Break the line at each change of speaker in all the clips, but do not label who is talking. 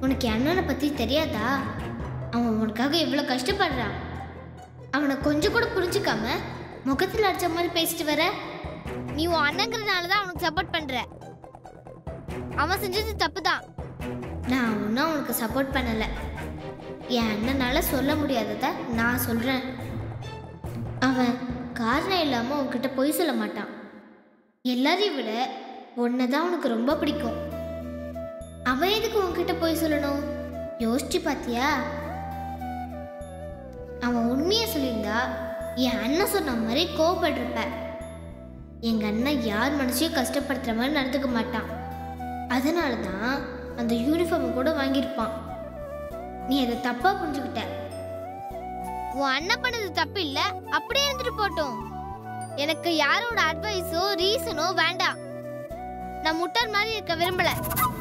உனக்கு என் அண்ணனை பற்றி தெரியாதா அவன் உனக்காக எவ்வளோ கஷ்டப்படுறான் அவனை கொஞ்சம் கூட புரிஞ்சுக்காம முகத்தில் அடிச்ச மாதிரி பேசிட்டு வர
நீ உன் அண்ணங்கிறதுனால தான் அவனுக்கு சப்போர்ட் பண்ற அவன் செஞ்சது தப்பு தான்
நான் ஒன்றும் அவனுக்கு சப்போர்ட் பண்ணலை என் அண்ணனால சொல்ல முடியாததை நான் சொல்கிறேன் அவன் காரணம் இல்லாமல் உன்கிட்ட பொய் சொல்ல மாட்டான் எல்லாரையும் விட உன்னை தான் அவனுக்கு ரொம்ப பிடிக்கும் அவன் எதுக்கு உன்கிட்ட பொய் சொல்லணும் யோசிச்சு பார்த்தியா அவன் உண்மையை சொல்லியிருந்தா என் அண்ணன் சொன்ன மாதிரி கோவப்பட்டிருப்ப எங்கள் அண்ணன் யார் மனசையும் கஷ்டப்படுத்துகிற மாதிரி நடந்துக்க மாட்டான் அதனால தான் அந்த யூனிஃபார்ம் கூட வாங்கியிருப்பான் நீ அதை தப்பாக புரிஞ்சுக்கிட்ட
உன் அண்ணன் பண்ணது தப்பு இல்ல அப்படியே இருந்துட்டு போட்டும் எனக்கு யாரோட அட்வைஸோ ரீசனோ வேண்டாம் நான் முட்டாள் மாதிரி இருக்க விரும்பல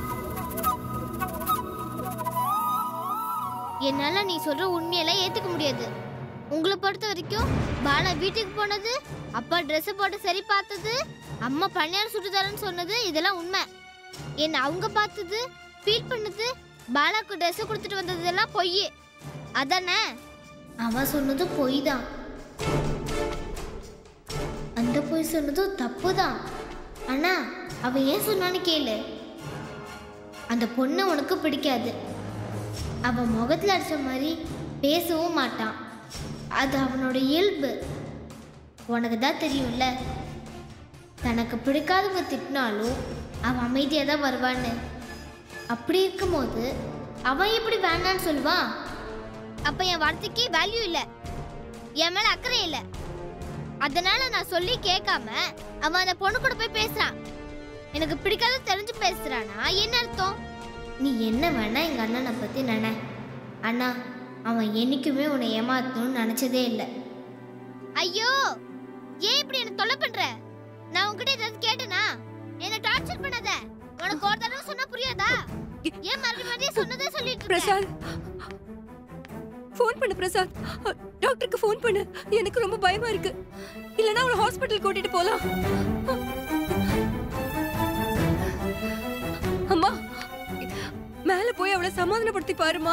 என்னால நீ சொல்ற உண்மையெல்லாம் ஏத்துக்க முடியாது உங்களை பொறுத்த வரைக்கும் பாலா வீட்டுக்கு போனது அப்பா Dress போட்டு சரி பார்த்தது அம்மா பன்னியார் சுட்டு தரேன்னு சொன்னது இதெல்லாம் உண்மை என்ன அவங்க பார்த்தது ஃபீல் பண்ணது பாலாக்கு Dress கொடுத்துட்டு வந்ததெல்லாம் பொய் அதானே
அவன் சொன்னதும் பொய் தான் அந்த பொய் சொன்னதும் தப்பு தான் ஆனா அவன் ஏன் சொன்னான்னு கேளு அந்த பொண்ணை உனக்கு பிடிக்காது அவன் முகத்தில் அடிச்ச மாதிரி பேசவும் மாட்டான் அது அவனோட இயல்பு உனக்கு தான் தெரியும்ல தனக்கு பிடிக்காதவங்க திட்டினாலும் அவன் அமைதியாக தான் வருவான்னு அப்படி இருக்கும்போது அவன் எப்படி வேண்டான்னு சொல்லுவான்
அப்ப என் வார்த்தைக்கு வேல்யூ இல்ல என் மேல அக்கறை இல்ல அதனால நான் சொல்லி கேட்காம அவன் அந்த பொண்ணு கூட போய் பேசுறான் எனக்கு பிடிக்காத தெரிஞ்சு பேசுறானா என்ன அர்த்தம்
நீ என்ன வேணா எங்கள் அண்ணனை பற்றி நினை அண்ணா அவன் என்னைக்குமே உன்னை ஏமாத்தணும்னு நினச்சதே இல்லை
ஐயோ ஏன் இப்படி என்ன தொல்லை பண்ற நான் உன்கிட்ட ஏதாவது கேட்டனா என்ன டார்ச்சர் பண்ணாத உனக்கு ஒரு தடவை சொன்னா புரியாதா ஏன் மறுபடியும் மறுபடியும் சொன்னதே சொல்லிட்டு இருக்க
பிரசாத் ஃபோன் பண்ணு பிரசாத் டாக்டருக்கு ஃபோன் பண்ணு எனக்கு ரொம்ப பயமா இருக்கு இல்லனா அவளை ஹாஸ்பிட்டல் கூட்டிட்டு போலாம் அம்மா மேல போய் அவளை சமாதானப்படுத்தி பாருமா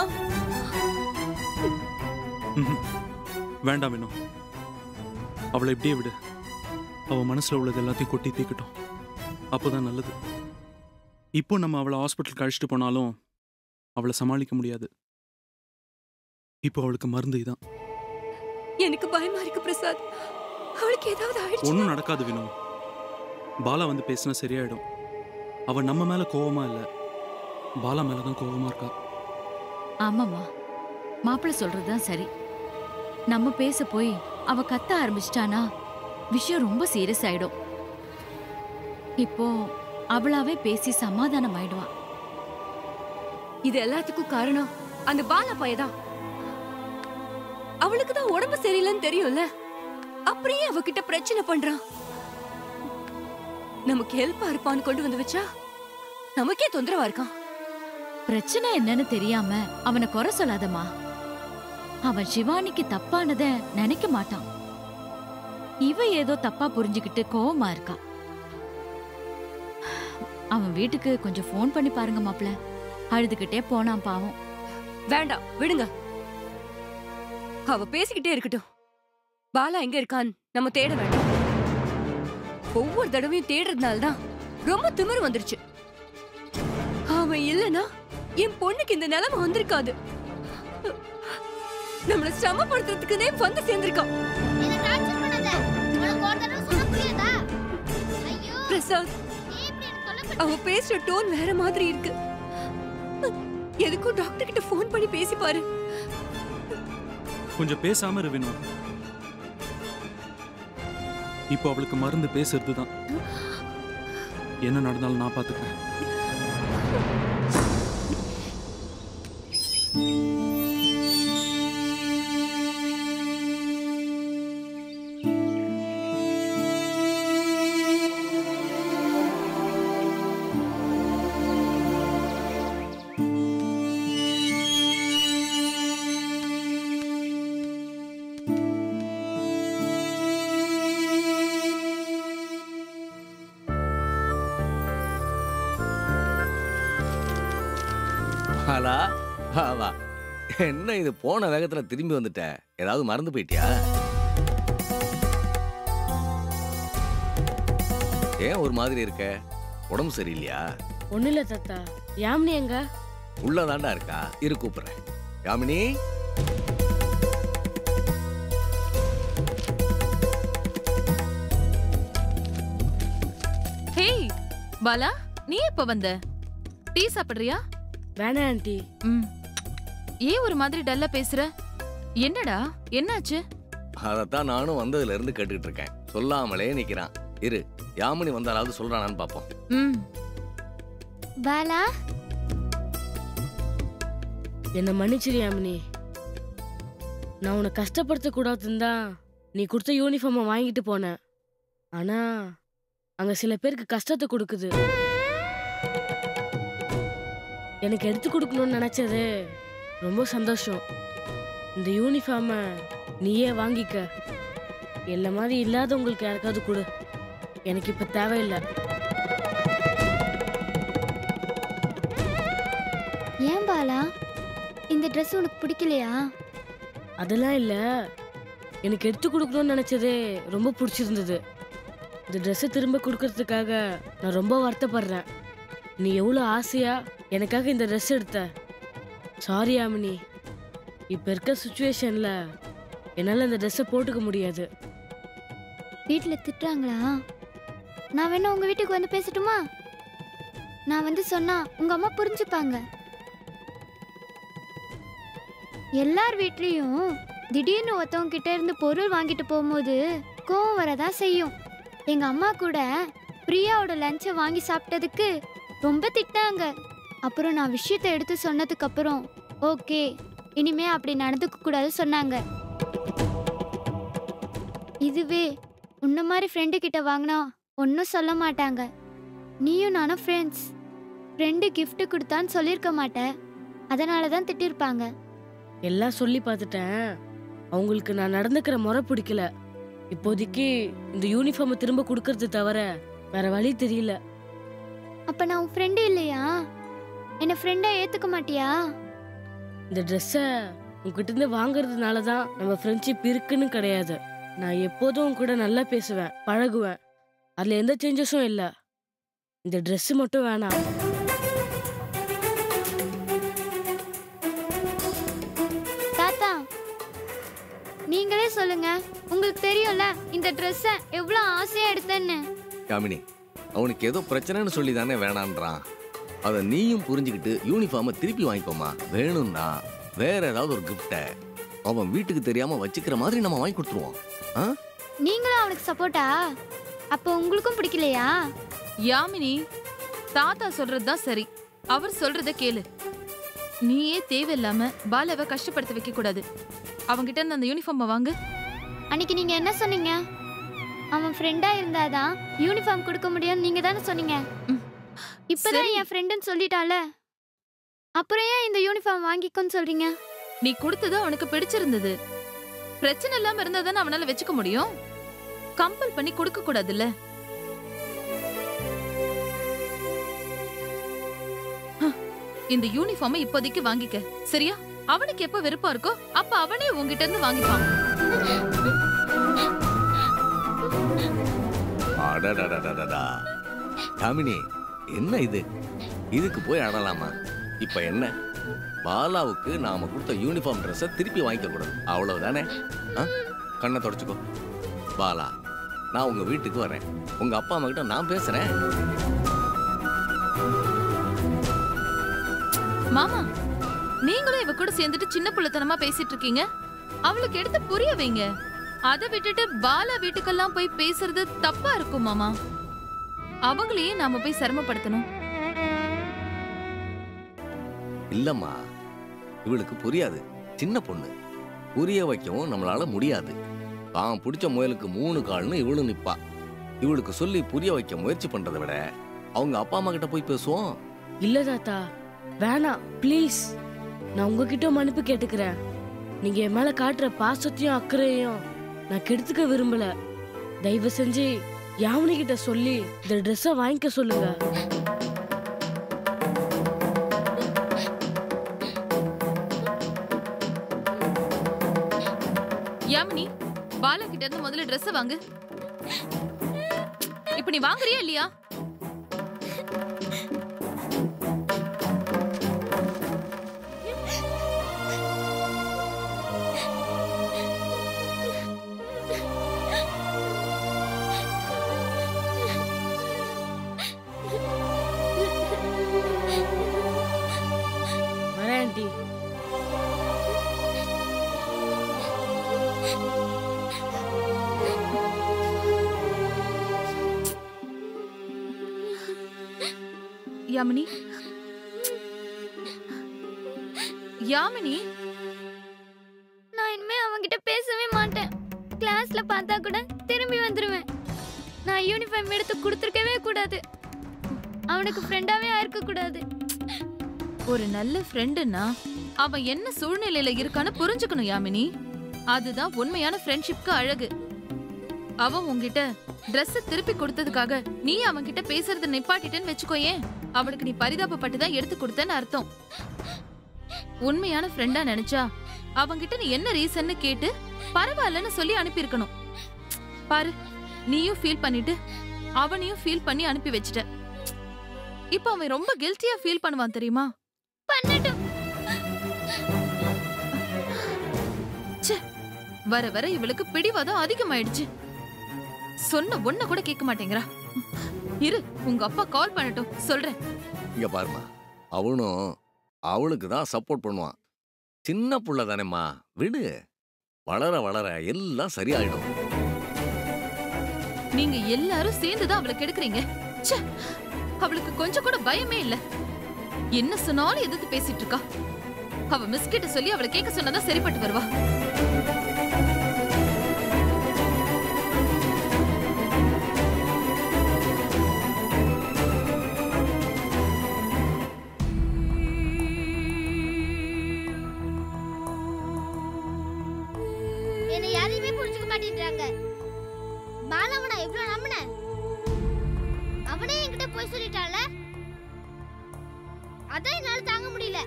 ம்ஹும். வேண்டாம் வேணும் அவளை இப்படியே விடு அவ மனசுல உள்ளது எல்லாத்தையும் கொட்டி தீக்கட்டும் அப்போதான் நல்லது இப்போ நம்ம அவளை ஹாஸ்பிட்டலுக்கு அழைச்சிட்டு போனாலும் அவளை சமாளிக்க முடியாது இப்போ அவளுக்கு மருந்து இதான்
எனக்கு பயமா இருக்கு பிரசாத் அவளுக்கு ஏதாவது ஆயிடுச்சு
ஒன்றும் நடக்காது வினோ பாலா வந்து பேசினா சரியாயிடும் அவ நம்ம மேல கோவமா இல்ல பாலா மேல தான் கோவமா இருக்கா
ஆமாம்மா மாப்பிள்ளை சொல்றதுதான் சரி நம்ம பேச போய் அவ கத்த ஆரம்பிச்சிட்டானா விஷயம் ரொம்ப சீரியஸ் ஆயிடும் இப்போ அவளாவே பேசி சமாதானம் ஆயிடுவா
இது எல்லாத்துக்கும் காரணம் அந்த பாலா பையதான் அவளுக்கு தான் உடம்பு சரியில்லைன்னு தெரியும்ல அப்படியே அவகிட்ட பிரச்சனை பண்றான் நமக்கு ஹெல்ப்பா இருப்பான்னு கொண்டு வந்து வச்சா நமக்கே தொந்தரவா இருக்கான்
பிரச்சனை என்னன்னு தெரியாம அவனை குறை சொல்லாதம்மா அவன் சிவானிக்கு தப்பானத நினைக்க மாட்டான் இவ ஏதோ தப்பா புரிஞ்சுக்கிட்டு கோவமா இருக்கா அவன் வீட்டுக்கு கொஞ்சம் ஃபோன் பண்ணி பாருங்க மாப்ள அழுதுகிட்டே போனான் பாவம்
வேண்டாம் விடுங்க அவ பேசிக்கிட்டே இருக்கட்டும் பாலா எங்க இருக்கான் நம்ம தேட வேண்டாம் ஒவ்வொரு தடவையும் தேடுறதுனால தான் ரொம்ப திமிரு வந்துருச்சு அவன் இல்லனா என் பொண்ணுக்கு இந்த நிலைமை வந்திருக்காது நம்மள சிரமப்படுத்துறதுக்குனே வந்து சேர்ந்திருக்கான்
என்ன டார்ச்சர் பண்ணாத உனக்கு ஒரு தடவை சொன்னா புரியாதா ஐயோ
பிரசாத்
ஏன் இப்படி என்ன தொல்லை பண்ற?
அவ பேசுற டோன் வேற மாதிரி இருக்கு எதுக்கும் டாக்டர் கிட்ட ஃபோன் பண்ணி பேசி பாரு
கொஞ்சம் பேசாம இரு வினோ இப்போ அவளுக்கு மருந்து பேசுறது தான் என்ன நடந்தாலும் நான் பாத்துக்கிறேன்
ஹலா வா என்ன இது போன வேகத்துல திரும்பி வந்துட்ட ஏதாவது மறந்து போயிட்டியா ஏன் ஒரு மாதிரி இருக்க உடம்பு சரியில்லையா
ஒன்றும் இல்லை தாத்தா யாமினி எங்க
உள்ளதாண்டா இருக்கா இரு கூப்பிடுறேன் யாமினி
ஹேய் பாலா நீ எப்ப வந்த டீ சாப்பிடுறியா
வேணாம் ஆண்டி
ம் ஏன் ஒரு மாதிரி டல்லா பேசுற என்னடா என்னாச்சு
அதைத்தான் நானும் வந்ததுல இருந்து கேட்டுக்கிட்டு இருக்கேன் சொல்லாமலே நிக்கிறான் இரு யாமினி வந்தாலாவது சொல்றானான்னு பாப்போம்
ம்
பாலா
என்னை மன்னிச்சிரு யாமினி நான் உன்னை கஷ்டப்படுத்த கூடாதுன்னு தான் நீ கொடுத்த யூனிஃபார்மை வாங்கிட்டு போனேன் ஆனா அங்க சில பேருக்கு கஷ்டத்தை கொடுக்குது எனக்கு எடுத்து கொடுக்கணும்னு நினைச்சது ரொம்ப சந்தோஷம் இந்த யூனிஃபார்மை நீயே வாங்கிக்க என்ன மாதிரி இல்லாதவங்களுக்கு யாருக்காவது கொடு எனக்கு இப்ப தேவையில்லை
ஏன் பாலா இந்த Dress உனக்கு பிடிக்கலையா
அதெல்லாம் இல்லை எனக்கு எடுத்து கொடுக்கணும்னு நினச்சதே ரொம்ப பிடிச்சிருந்தது இந்த ட்ரெஸ்ஸை திரும்ப கொடுக்கறதுக்காக நான் ரொம்ப வருத்தப்படுறேன் நீ எவ்வளோ ஆசையாக எனக்காக இந்த ட்ரெஸ் எடுத்த சாரி ஆமினி இப்போ இருக்க சுச்சுவேஷனில் என்னால் இந்த ட்ரெஸ்ஸை போட்டுக்க முடியாது
வீட்டில் திட்டுறாங்களா நான் வேணா உங்க வீட்டுக்கு வந்து பேசட்டுமா நான் வந்து சொன்னா உங்க அம்மா புரிஞ்சுப்பாங்க எல்லார் வீட்லேயும் திடீர்னு ஒருத்தவங்க கிட்ட இருந்து பொருள் வாங்கிட்டு போகும்போது கோவம் வரதான் செய்யும் எங்க அம்மா கூட பிரியாவோட லஞ்சை வாங்கி சாப்பிட்டதுக்கு ரொம்ப திட்டாங்க அப்புறம் நான் விஷயத்தை எடுத்து சொன்னதுக்கு அப்புறம் ஓகே இனிமே அப்படி நடந்துக்க கூடாது சொன்னாங்க இதுவே உன்ன மாதிரி ஃப்ரெண்டு கிட்ட வாங்கினா ஒன்றும் சொல்ல மாட்டாங்க நீயும் நானும் ஃப்ரெண்ட்ஸ் ஃப்ரெண்டு gift கொடுத்தான்னு சொல்லியிருக்க மாட்டேன் அதனால தான் திட்டிருப்பாங்க
எல்லாம் சொல்லி பார்த்துட்டேன் அவங்களுக்கு நான் நடந்துக்கிற முறை பிடிக்கல இப்போதைக்கு இந்த யூனிஃபார்மை திரும்ப கொடுக்கறது தவிர வேற வழி தெரியல
அப்போ நான் உன் ஃப்ரெண்டு இல்லையா என்னை ஃப்ரெண்டாக ஏற்றுக்க மாட்டியா
இந்த ட்ரெஸ்ஸை உங்ககிட்ட இருந்து வாங்குறதுனால தான் நம்ம ஃப்ரெண்ட்ஷிப் இருக்குன்னு கிடையாது நான் எப்போதும் உன் கூட நல்லா பேசுவேன் பழகுவேன் அதில் எந்த சேஞ்சஸும் இல்லை இந்த Dress மட்டும் வேணாம்
தாத்தா நீங்களே சொல்லுங்க உங்களுக்கு தெரியும்ல இந்த ட்ரெஸ்ஸை எவ்வளோ ஆசையாக எடுத்தேன்னு
யாமினி அவனுக்கு ஏதோ பிரச்சனைன்னு சொல்லி தானே வேணான்றான் அதை நீயும் புரிஞ்சுக்கிட்டு யூனிஃபார்மை திருப்பி வாங்கிக்கோமா வேணும்னா வேற ஏதாவது ஒரு கிஃப்டை அவன் வீட்டுக்கு தெரியாம வச்சுக்கிற மாதிரி நம்ம வாங்கி கொடுத்துருவோம் ஆ
நீங்களும் அவனுக்கு சப்போர்ட்டா அப்போ உங்களுக்கும் பிடிக்கலையா
யாமினி தாத்தா சொல்றதுதான் சரி அவர் சொல்றத கேளு நீயே தேவையில்லாம பாலாவை கஷ்டப்படுத்த வைக்க கூடாது அவங்கிட்ட இருந்து அந்த யூனிஃபார்மை வாங்கு
அன்னைக்கு நீங்க என்ன சொன்னீங்க அவன் ஃப்ரெண்டா இருந்தாதான் யூனிஃபார்ம் கொடுக்க முடியும்னு நீங்க தானே சொன்னீங்க
ம்.
இப்பதான்
சரி.
என் ஃப்ரெண்டுன்னு சொல்லிட்டால அப்புறம் ஏன் இந்த யூனிஃபார்ம் வாங்கிக்கோன்னு சொல்றீங்க
நீ கொடுத்தது அவனுக்கு பிடிச்சிருந்தது பிரச்சனை இல்லாம இருந்தா தானே அவனால வச்சுக்க முடியும் கம்பல் பண்ணி கொடுக்க கூடாதுல்ல ஹ, இந்த யூனிஃபார்மை இப்போதைக்கு வாங்கிக்க சரியா அவனுக்கு எப்ப விருப்பம் இருக்கோ அப்ப அவனே உன்கிட்ட இருந்து வாங்கிப்பான்
அடடடடடடா யாமினி என்ன இது இதுக்கு போய் அடலாமா இப்ப என்ன பாலாவுக்கு நாம கொடுத்த யூனிஃபார்ம் ட்ரெஸ்ஸை திருப்பி வாங்கிக்க கூடாது அவ்வளவுதானே ஆ? கண்ணை தொடச்சுக்கோ பாலா நான் உங்க வீட்டுக்கு வரேன் உங்க அப்பா அம்மா கிட்ட நான் பேசுறேன்
மாமா நீங்களும் இவ கூட சேர்ந்துட்டு சின்ன புள்ளத்தனமா பேசிட்டு இருக்கீங்க அவளுக்கு எடுத்து புரிய வைங்க அதை விட்டுட்டு பாலா வீட்டுக்கெல்லாம் போய் பேசுறது தப்பா இருக்கும் மாமா அவங்களையே நாம போய் சிரமப்படுத்தணும்
இல்லம்மா இவளுக்கு புரியாது சின்ன பொண்ணு புரிய வைக்கவும் நம்மளால முடியாது தான் பிடிச்ச முயலுக்கு மூணு கால்னு இவளும் நிப்பா இவளுக்கு சொல்லி புரிய வைக்க முயற்சி பண்றதை விட அவங்க அப்பா அம்மா கிட்ட போய் பேசுவோம்
இல்லை தாத்தா வேணாம் ப்ளீஸ் நான் உங்ககிட்ட மன்னிப்பு கேட்டுக்கிறேன் நீங்க என் மேல காட்டுற பாசத்தையும் அக்கறையும் நான் கெடுத்துக்க விரும்பல தயவு செஞ்சு யாமினி கிட்ட சொல்லி இந்த ட்ரெஸ்ஸை வாங்கிக்க சொல்லுங்க
யாமினி பாலா கிட்ட இருந்து முதல்ல Dress வாங்கு இப்ப நீ வாங்குறியா இல்லையா
வரேன் ஆண்டி
யாமினி யாமினி
நான் இனிமே அவன்கிட்ட பேசவே மாட்டேன் கிளாஸ்ல பார்த்தா கூட திரும்பி வந்துருவேன் நான் யூனிஃபார்ம் எடுத்து கொடுத்துருக்கவே கூடாது அவனுக்கு ஃப்ரெண்டாவே ஆயிருக்க கூடாது
ஒரு நல்ல ஃப்ரெண்டுன்னா அவன் என்ன சூழ்நிலையில இருக்கான்னு புரிஞ்சுக்கணும் யாமினி அதுதான் உண்மையான ஃப்ரெண்ட்ஷிப்க்கு அழகு அவன் உன்கிட்ட Dress திருப்பி கொடுத்ததுக்காக நீ அவன்கிட்ட பேசுறத நிப்பாட்டிட்டேன்னு வச்சுக்கோயேன் அவனுக்கு நீ பரிதாபப்பட்டு தான் எடுத்து கொடுத்தேன்னு அர்த்தம் உண்மையான ஃப்ரெண்டா நினைச்சா அவன்கிட்ட நீ என்ன ரீசன்னு கேட்டு பரவாயில்லன்னு சொல்லி அனுப்பியிருக்கணும் பாரு நீயும் ஃபீல் பண்ணிட்டு அவனையும் ஃபீல் பண்ணி அனுப்பி வச்சிட்ட இப்போ அவன் ரொம்ப கில்ட்டியா ஃபீல் பண்ணுவான் தெரியுமா
பண்ணட்டும்
வர வர இவளுக்கு பிடிவாதம் அதிகமாயிடுச்சு சொன்ன ஒண்ண கூட கேட்க மாட்டேங்கிறா இரு உங்க அப்பா கால் பண்ணட்டும் சொல்றேன்
இங்க பாருமா அவனும் அவளுக்கு தான் சப்போர்ட் பண்ணுவான் சின்ன புள்ள தானேம்மா விடு வளர வளர எல்லாம் சரியாயிடும்
நீங்க எல்லாரும் சேர்ந்துதான் அவளை கெடுக்குறீங்க ச்சே, அவளுக்கு கொஞ்சம் கூட பயமே இல்ல என்ன சொன்னாலும் எதிர்த்து பேசிட்டு இருக்கா அவ மிஸ் கிட்ட சொல்லி அவளை கேட்க சொன்னாதான் சரிப்பட்டு வருவா
என்னை யாரையுமே புரிஞ்சுக்க மாட்டேன்றாங்க பாலாவை நான் எவ்வளவு நம்பினேன் அவனே என்கிட்ட போய் சொல்லிட்டான்ல அதான் என்னால தாங்க முடியல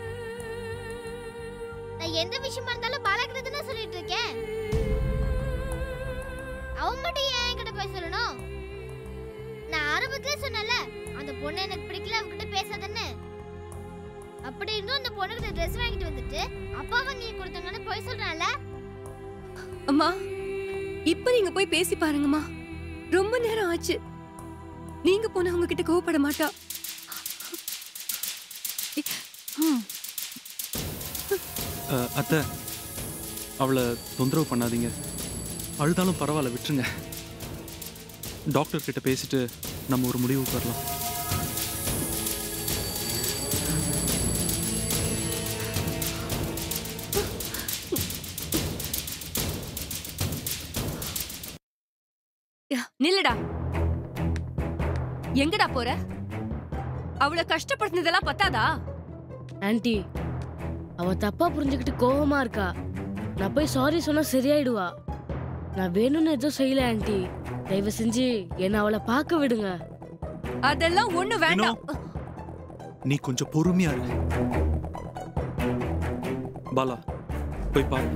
நான் எந்த விஷயமா இருந்தாலும் பாலா கிட்ட தானே சொல்லிட்டு இருக்கேன் அவன் மட்டும் ஏன் என்கிட்ட போய் சொல்லணும் நான் ஆரம்பத்திலே சொன்னேன்ல அந்த பொண்ணு எனக்கு பிடிக்கல அவகிட்ட பேசாதன்னு அப்படி இருந்தும் அந்த பொண்ணுகிட்ட ட்ரெஸ் வாங்கிட்டு வந்துட்டு அப்பா வாங்கி கொடுத்தாங்கன்னு போய் சொல்றான்ல
அம்மா இப்ப நீங்க போய் பேசி பாருங்கம்மா ரொம்ப நேரம் ஆச்சு நீங்க போனா அவங்க கிட்ட கோவப்பட மாட்டா
அஹ், அத்தை அவளை தொந்தரவு பண்ணாதீங்க அழுதாலும் பரவாயில்ல விட்டுருங்க டாக்டர் கிட்ட பேசிட்டு நம்ம ஒரு முடிவுக்கு வரலாம்
யா, நில்லுடா எங்கடா போற அவளை கஷ்டப்படுத்தினதெல்லாம் பத்தாதா
ஆன்ட்டி அவ தப்பா புரிஞ்சுக்கிட்டு கோவமா இருக்கா நான் போய் சாரி சொன்னா சரியாயிடுவா நான் வேணும்னு எதுவும் செய்யல ஆன்ட்டி தயவு செஞ்சு என்ன அவளை பார்க்க விடுங்க
அதெல்லாம் ஒண்ணு வேண்டாம்
நீ கொஞ்சம் பொறுமையா இரு பாலா போய் பாரு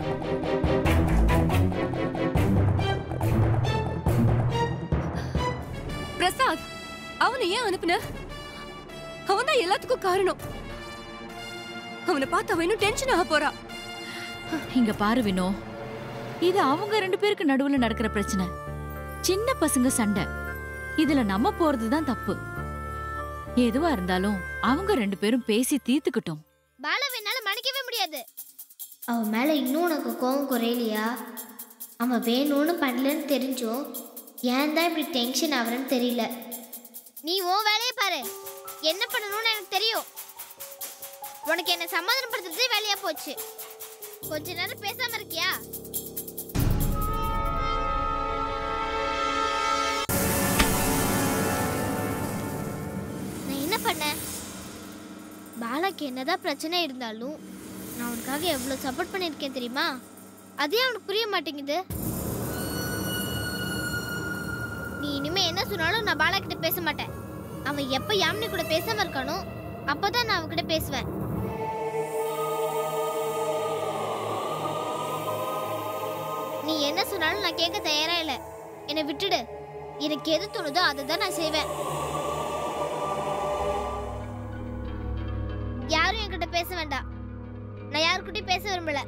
பிரசாத் அவனை ஏன் அனுப்புன அவன் தான் எல்லாத்துக்கும் காரணம் அவனை பார்த்து அவன் இன்னும் டென்ஷன் ஆக போறா
இங்க பாரு வினோ இது அவங்க ரெண்டு பேருக்கு நடுவுல நடக்கிற பிரச்சனை சின்ன பசங்க சண்டை இதுல நம்ம போறதுதான் தப்பு எதுவா இருந்தாலும் அவங்க ரெண்டு பேரும் பேசி தீர்த்துக்கிட்டோம்
பாலாவை என்னால மன்னிக்கவே முடியாது
அவன் மேலே இன்னும் உனக்கு கோவம் குறையலையா அவன் வேணும்னு பண்ணலன்னு தெரிஞ்சும் ஏன் தான் இப்படி டென்ஷன் ஆகுறேன்னு தெரியல
நீ உன் வேலையை பாரு என்ன பண்ணணும்னு எனக்கு தெரியும் உனக்கு என்ன சமாதானப்படுத்துறதே வேலையா போச்சு கொஞ்ச நேரம் பேசாம இருக்கியா நான் என்ன பண்ணேன் பாலாக்கு என்னதான் பிரச்சனை இருந்தாலும் நான் அவனுக்காக எவ்வளோ சப்போர்ட் பண்ணியிருக்கேன் தெரியுமா அதே அவனுக்கு புரிய மாட்டேங்குது நீ இனிமே என்ன சொன்னாலும் நான் பாலா கிட்ட பேச மாட்டேன் அவன் எப்ப யாமினி கூட பேசாம இருக்கானோ அப்பதான் நான் அவன்கிட்ட பேசுவேன் என்ன சொன்னாலும் நான் கேட்க தயாரா இல்லை என்னை விட்டுடு எனக்கு எது தோணுதோ அதை தான் நான் செய்வேன் யாரும் என்கிட்ட பேச வேண்டாம் நான் யாருக்கிட்டையும் பேச விரும்பல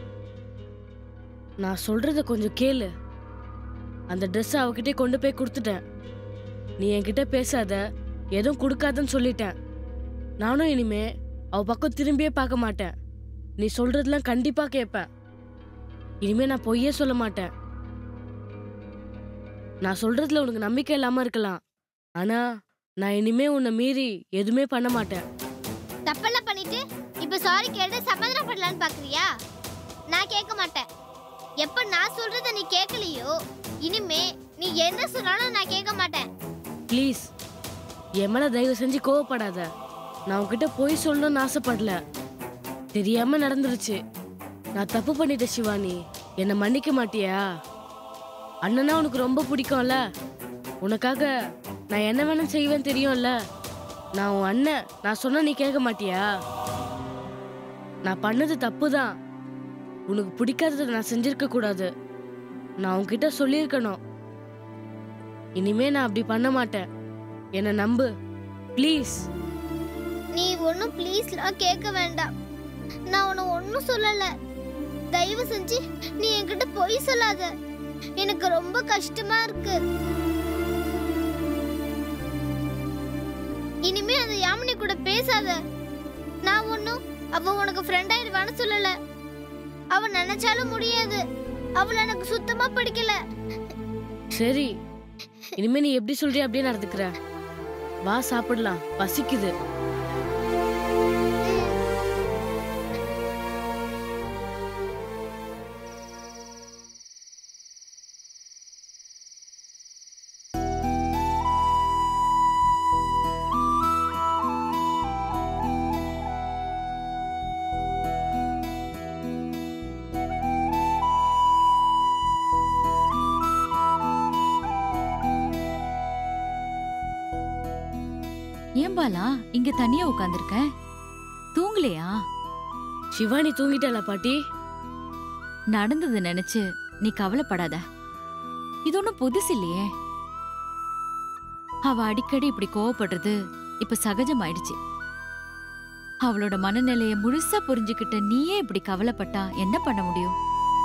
நான் சொல்றத கொஞ்சம் கேளு அந்த ட்ரெஸ்ஸை அவகிட்டே கொண்டு போய் கொடுத்துட்டேன் நீ என்கிட்ட பேசாத எதுவும் கொடுக்காதன்னு சொல்லிட்டேன் நானும் இனிமே அவ பக்கம் திரும்பியே பார்க்க மாட்டேன் நீ சொல்றதெல்லாம் கண்டிப்பா கேட்பேன் இனிமே நான் பொய்யே சொல்ல மாட்டேன் நான் சொல்றதுல உனக்கு நம்பிக்கை இல்லாம இருக்கலாம் ஆனா நான் இனிமே உன்னை மீறி எதுவுமே பண்ண மாட்டேன்
தப்பெல்லாம் பண்ணிட்டு இப்ப சாரி கேட்டு சமாதானம் பண்ணலான்னு பாக்குறியா நான் கேட்க மாட்டேன் எப்ப நான் சொல்றத நீ கேட்கலையோ இனிமே நீ என்ன சொன்னாலும் நான் கேட்க மாட்டேன்
ப்ளீஸ் என் மேல தயவு செஞ்சு கோவப்படாத நான் உன்கிட்ட போய் சொல்லணும்னு ஆசைப்படல தெரியாம நடந்துருச்சு நான் தப்பு பண்ணிட்டேன் சிவானி என்னை மன்னிக்க மாட்டியா அண்ணனா உனக்கு ரொம்ப பிடிக்கும்ல உனக்காக நான் என்ன வேணும் செய்வேன் தெரியும்ல நான் உன் அண்ணன் நான் சொன்னா நீ கேட்க மாட்டியா நான் பண்ணது தப்பு தான் உனக்கு பிடிக்காததை நான் செஞ்சிருக்க கூடாது நான் உன்கிட்ட சொல்லியிருக்கணும் இனிமே நான் அப்படி பண்ண மாட்டேன் என்னை நம்பு ப்ளீஸ்
நீ ஒன்றும் ப்ளீஸ்லாம் கேட்க வேண்டாம் நான் உன்னை ஒன்றும் சொல்லல தயவு செஞ்சு நீ என்கிட்ட பொய் சொல்லாத எனக்கு ரொம்ப கஷ்டமா இருக்கு இனிமே அந்த யாமினி கூட பேசாத நான் ஒன்றும் அவ உனக்கு ஃப்ரெண்ட் ஆயிடுவான்னு சொல்லல அவ நினைச்சாலும் முடியாது அவளை எனக்கு சுத்தமா பிடிக்கல
சரி இனிமே நீ எப்படி சொல்றிய அப்படியே நடந்துக்கிற வா சாப்பிடலாம் பசிக்குது
ஏன் பாலா இங்க தனியா உட்கார்ந்திருக்க தூங்கலையா
சிவானி தூங்கிட்டாளா பாட்டி
நடந்தது நினைச்சு நீ கவலைப்படாத இது ஒண்ணும் புதுசு இல்லையே அவ அடிக்கடி இப்படி கோவப்படுறது இப்ப சகஜமாயிடுச்சு அவளோட மனநிலைய முழுசா புரிஞ்சுக்கிட்ட நீயே இப்படி கவலைப்பட்டா என்ன பண்ண முடியும்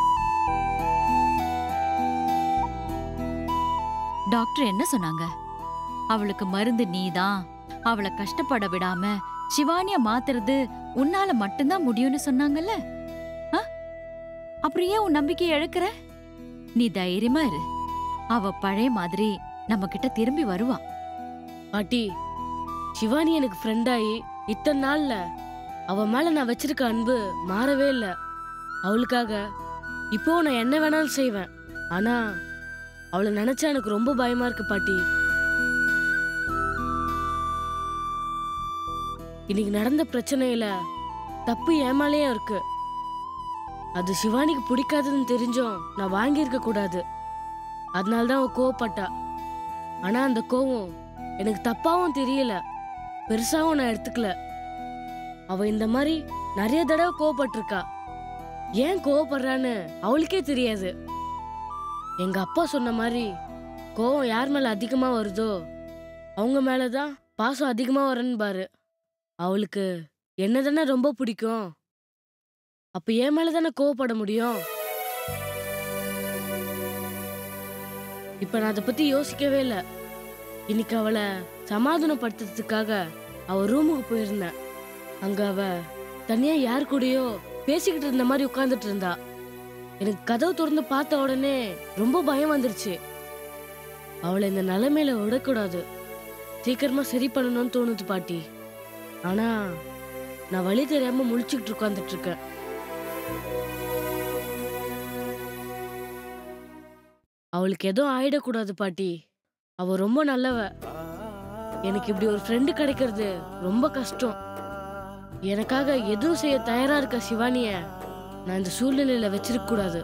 டாக்டர் என்ன சொன்னாங்க அவளுக்கு மருந்து நீதான் அவளை கஷ்டப்பட விடாம சிவானிய மாத்துறது உன்னால மட்டும்தான் முடியும்னு சொன்னாங்கல்ல ஆ? அப்புறம் ஏன் உன் நம்பிக்கையை இழக்கிற நீ தைரியமா இரு அவ பழைய மாதிரி நம்ம கிட்ட திரும்பி வருவா
பாட்டி சிவானி எனக்கு ஃப்ரெண்டாயி இத்தனை நாள்ல அவ மேல நான் வச்சிருக்க அன்பு மாறவே இல்லை அவளுக்காக இப்போ நான் என்ன வேணாலும் செய்வேன் ஆனா அவளை நினைச்சா எனக்கு ரொம்ப பயமா இருக்கு பாட்டி இன்னைக்கு நடந்த பிரச்சனையில தப்பு ஏமாலேயே இருக்கு அது சிவானிக்கு பிடிக்காதுன்னு தெரிஞ்சும் நான் வாங்கியிருக்க கூடாது அதனால தான் அவ கோவப்பட்டா ஆனா அந்த கோவம் எனக்கு தப்பாவும் தெரியல பெருசாவும் நான் எடுத்துக்கல அவ இந்த மாதிரி நிறைய தடவை கோவப்பட்டிருக்கா ஏன் கோவப்படுறான்னு அவளுக்கே தெரியாது எங்க அப்பா சொன்ன மாதிரி கோவம் யார் மேல அதிகமா வருதோ அவங்க மேலதான் பாசம் அதிகமா வரன்னு பாரு அவளுக்கு என்ன தானே ரொம்ப பிடிக்கும் அப்ப என் மேல தானே கோவப்பட முடியும் இப்ப நான் அதை பத்தி யோசிக்கவே இல்லை இன்னைக்கு அவளை சமாதானப்படுத்துறதுக்காக அவ ரூமுக்கு போயிருந்தேன் அங்க அவ தனியா யார் கூடயோ பேசிக்கிட்டு இருந்த மாதிரி உட்கார்ந்துட்டு இருந்தா எனக்கு கதவு திறந்து பார்த்த உடனே ரொம்ப பயம் வந்துருச்சு அவளை இந்த நிலைமையில விடக்கூடாது சீக்கிரமா சரி பண்ணணும்னு தோணுது பாட்டி ஆனா நான் வழி தெரியாம முழிச்சுக்கிட்டு உட்கார்ந்துட்டு இருக்கேன் அவளுக்கு எதுவும் ஆயிடக்கூடாது பாட்டி அவ ரொம்ப நல்லவ எனக்கு இப்படி ஒரு ஃப்ரெண்டு கிடைக்கிறது ரொம்ப கஷ்டம் எனக்காக எதுவும் செய்ய தயாரா இருக்க சிவானிய நான் இந்த சூழ்நிலையில வச்சிருக்க கூடாது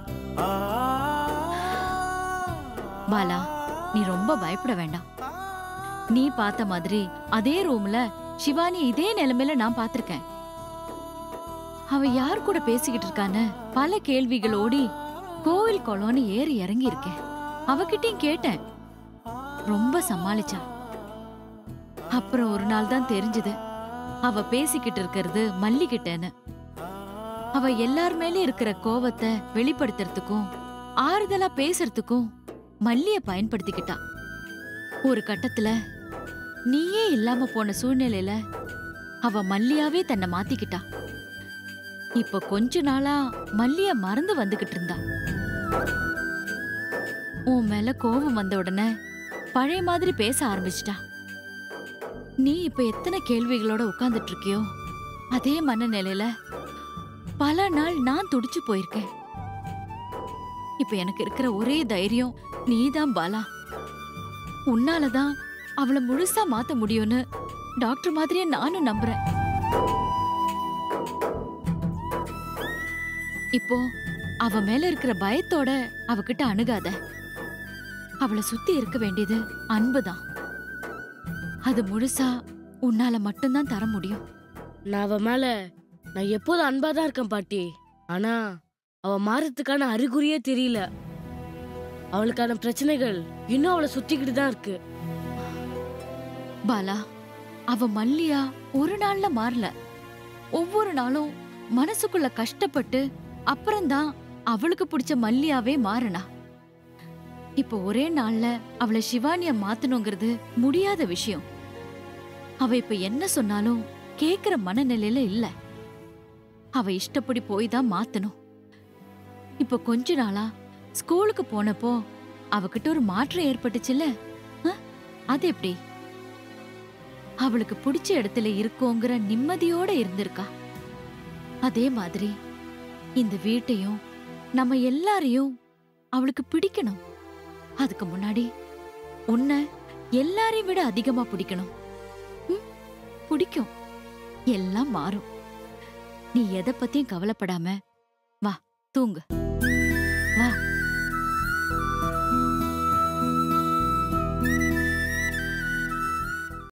பாலா நீ ரொம்ப பயப்பட வேண்டாம் நீ பார்த்த மாதிரி அதே ரூம்ல சிவானி இதே நிலைமையில நான் பார்த்திருக்கேன் அவ யார் கூட பேசிக்கிட்டு இருக்கான்னு பல கேள்விகள் ஓடி கோவில் குளம்னு ஏறி இறங்கி இருக்கேன் அவகிட்டயும் கேட்டேன் ரொம்ப சமாளிச்சா அப்புறம் ஒரு நாள் தான் தெரிஞ்சது அவ பேசிக்கிட்டு இருக்கிறது மல்லி கிட்டன்னு அவ எல்லார் மேலயும் இருக்கிற கோவத்தை வெளிப்படுத்துறதுக்கும் ஆறுதலா பேசுறதுக்கும் மல்லிய பயன்படுத்திக்கிட்டா ஒரு கட்டத்துல நீயே இல்லாம போன சூழ்நிலையில அவ மல்லியாவே தன்னை மாத்திக்கிட்டா இப்ப கொஞ்ச நாளா மல்லிய மறந்து வந்துகிட்டு இருந்தா உன் மேல கோபம் வந்த உடனே பழைய மாதிரி பேச ஆரம்பிச்சிட்டா நீ இப்ப எத்தனை கேள்விகளோட உட்கார்ந்துட்டு இருக்கியோ அதே மனநிலையில பல நாள் நான் துடிச்சு போயிருக்கேன் இப்ப எனக்கு இருக்கிற ஒரே தைரியம் நீதான் பாலா உன்னாலதான் அவளை முழுசா மாத்த முடியும்னு டாக்டர் மாதிரியே நானும் நம்புறேன் இப்போ அவ மேல இருக்கிற பயத்தோட அவகிட்ட அணுகாத அவளை சுத்தி இருக்க வேண்டியது அன்புதான் அது முழுசா உன்னால மட்டும்தான் தர முடியும்
நான் அவ மேல நான் எப்போதும் அன்பா தான் இருக்கேன் பாட்டி ஆனா அவ மாறதுக்கான அறிகுறியே தெரியல அவளுக்கான பிரச்சனைகள் இன்னும் அவளை சுத்திக்கிட்டு தான் இருக்கு
பாலா அவ மல்லியா ஒரு நாள்ல மாறல ஒவ்வொரு நாளும் மனசுக்குள்ள கஷ்டப்பட்டு அப்புறம்தான் அவளுக்கு பிடிச்ச மல்லியாவே மாறினா இப்ப ஒரே நாள்ல அவளை சிவானிய மாத்தணுங்கிறது முடியாத விஷயம் அவ இப்ப என்ன சொன்னாலும் கேக்குற மனநிலையில இல்ல அவ இஷ்டப்படி போய் தான் மாத்தணும் இப்ப கொஞ்ச நாளா ஸ்கூலுக்கு போனப்போ அவகிட்ட ஒரு மாற்றம் ஏற்பட்டுச்சுல்ல அஹ், அது எப்படி அவளுக்கு பிடிச்ச இடத்துல இருக்கோங்கிற நிம்மதியோட இருந்திருக்கா அதே மாதிரி இந்த வீட்டையும் நம்ம எல்லாரையும் அவளுக்கு பிடிக்கணும் அதுக்கு முன்னாடி உன்னை எல்லாரையும் விட அதிகமா பிடிக்கணும் ம், பிடிக்கும் எல்லாம் மாறும் நீ எதை பத்தியும் கவலைப்படாம வா தூங்கு வா